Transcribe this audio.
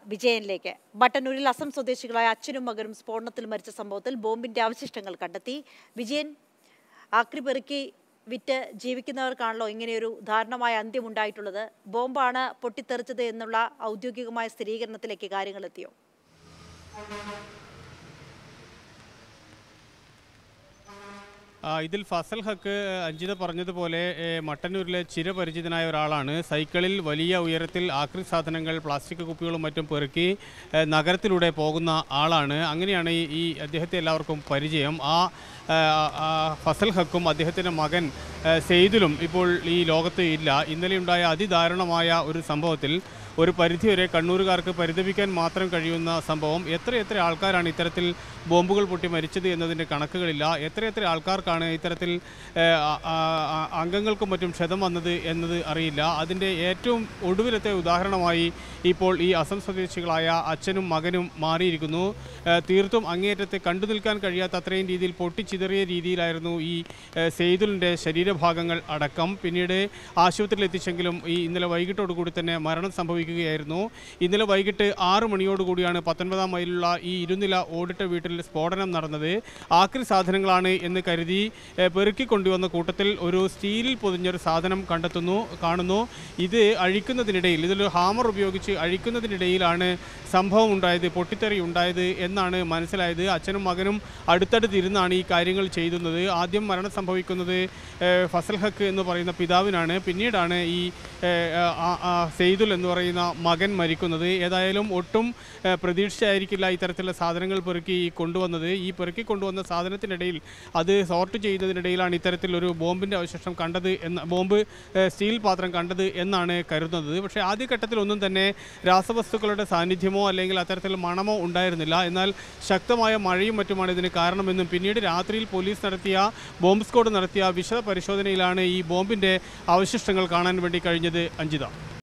വിജയനിലേക്ക് ബട്ടന്നൂരിൽ അസം സ്വദേശികളായ അച്ഛനും മകനും സ്ഫോടനത്തിൽ മരിച്ച സംഭവത്തിൽ ബോംബിന്റെ അവശിഷ്ടങ്ങൾ കണ്ടെത്തി വിജയൻ ആക്രി പെറുക്കി വിറ്റ് ജീവിക്കുന്നവർക്കാണല്ലോ ഇങ്ങനെയൊരു ദാരുണമായ അന്ത്യമുണ്ടായിട്ടുള്ളത് ബോംബാണ് പൊട്ടിത്തെറിച്ചത് എന്നുള്ള ഔദ്യോഗികമായ സ്ഥിരീകരണത്തിലേക്ക് കാര്യങ്ങൾ എത്തിയോ ആ, ഇതിൽ ഫസൽ ഹക്ക് അഞ്ജിത പറഞ്ഞതുപോലെ ഏ, മട്ടന്നൂരിലെ ചിരപരിചിതനായ ഒരാളാണ് സൈക്കിളിൽ വലിയ ഉയരത്തിൽ ആക്രി സാധനങ്ങൾ പ്ലാസ്റ്റിക് കുപ്പികളും മറ്റും പെറുക്കി ഏ, നഗരത്തിലൂടെ പോകുന്ന ആളാണ് അങ്ങനെയാണ് ഈ ഈ അദ്ദേഹത്തെ എല്ലാവർക്കും പരിചയം ആ ആ, ആ, ഫസൽ ഹക്കും അദ്ദേഹത്തിൻ്റെ മകൻ ഏ, സെയ്ദിലും ഇപ്പോൾ ഈ ലോകത്ത് ഇല്ല ഇന്നലെയുണ്ടായ അതിദാരുണമായ ഒരു സംഭവത്തിൽ ഒരു പരിധിവരെ കണ്ണൂരുകാർക്ക് പരിതപിക്കാൻ മാത്രം കഴിയുന്ന സംഭവം എത്രയെത്ര ആൾക്കാരാണ് ഇത്തരത്തിൽ ബോംബുകൾ പൊട്ടി മരിച്ചത് എന്നതിൻ്റെ കണക്കുകളില്ല എത്രയെത്ര ആൾക്കാർക്കാണ് ഇത്തരത്തിൽ ഏഹ്, ആ- ആ- ആ- അംഗങ്ങൾക്കും മറ്റും ക്ഷതം വന്നത് എന്നത് അറിയില്ല അതിൻ്റെ ഏറ്റവും ഒടുവിലത്തെ ഉദാഹരണമായി ഇപ്പോൾ ഈ അസം സ്വദേശികളായ അച്ഛനും മകനും മാറിയിരിക്കുന്നു ഏഹ്, തീർത്തും അങ്ങേയറ്റത്തെ കണ്ടു നിൽക്കാൻ കഴിയാത്ത അത്രയും രീതിയിൽ പൊട്ടിച്ചിതറിയ രീതിയിലായിരുന്നു ഈ ഏഹ്, സെയ്തുലിൻ്റെ ശരീരഭാഗങ്ങൾ അടക്കം പിന്നീട് ആശുപത്രിയിൽ എത്തിച്ചെങ്കിലും ഈ ഇന്നലെ വൈകിട്ടോടുകൂടി തന്നെ മരണം സംഭവിക്കുകയായിരുന്നു ഇന്നലെ വൈകിട്ട് ആറ് മണിയോടുകൂടിയാണ് പത്തൊൻപതാം മൈലിലുള്ള ഈ ഇരുനില ഓടിട്ട വീട്ടിൽ സ്ഫോടനം നടന്നത് ആക്രി സാധനങ്ങളാണ് എന്ന് കരുതി ഏഹ്, പെറുക്കി കൊണ്ടുവന്ന കൂട്ടത്തിൽ ഒരു സ്റ്റീലിൽ പൊതിഞ്ഞൊരു സാധനം കണ്ടെത്തുന്നു കാണുന്നു ഇത് അഴിക്കുന്നതിനിടയിൽ ഇതിലൊരു ഹാമർ ഉപയോഗിച്ച് അഴിക്കുന്നതിനിടയിലാണ് സംഭവം ഉണ്ടായത് പൊട്ടിത്തെറി ഉണ്ടായത് എന്നാണ് മനസ്സിലായത് അച്ഛനും മകനും അടുത്തടുത്തിരുന്നാണ് ഈ കാര്യങ്ങൾ ചെയ്യുന്നത് ആദ്യം മരണം സംഭവിക്കുന്നത് ഏഹ്, ഫസൽ ഹക്ക് എന്ന് പറയുന്ന പിതാവിനാണ് പിന്നീടാണ് ഈ ഏഹ്, ആ- ആ സെയ്തുൽ എന്ന് പറയുന്ന മകൻ മരിക്കുന്നത് ഏതായാലും ഒട്ടും ഏഹ്, പ്രതീക്ഷിച്ചായിരിക്കില്ല ഇത്തരത്തിലുള്ള സാധനങ്ങൾ പെറുക്കി കൊണ്ടുവന്നത് ഈ പെറുക്കി കൊണ്ടുവന്ന സാധനത്തിനിടയിൽ അത് സോർട്ട് ചെയ്യുന്നതിനിടയിലാണ് ഇത്തരത്തിലൊരു ബോംബിൻ്റെ അവശേഷം കണ്ടത് എന്ന ബോംബ് ഏഹ്, സ്റ്റീൽ പാത്രം കണ്ടത് എന്നാണ് കരുതുന്നത് പക്ഷേ ആദ്യഘട്ടത്തിൽ ഒന്നും തന്നെ രാസവസ്തുക്കളുടെ സാന്നിധ്യമോ അല്ലെങ്കിൽ അത്തരത്തിൽ മണമോ ഉണ്ടായിരുന്നില്ല എന്നാൽ ശക്തമായ മഴയും മറ്റുമാണ് ഇതിന് കാരണമെന്നും പിന്നീട് രാത്രിയിൽ പോലീസ് നടത്തിയ ബോംബ് സ്ക്വാഡ് നടത്തിയ വിശദ പരിശോധനയിലാണ് ഈ ബോംബിൻ്റെ അവശിഷ്ടങ്ങൾ കാണാൻ വേണ്ടി കഴിഞ്ഞത് അഞ്ജിത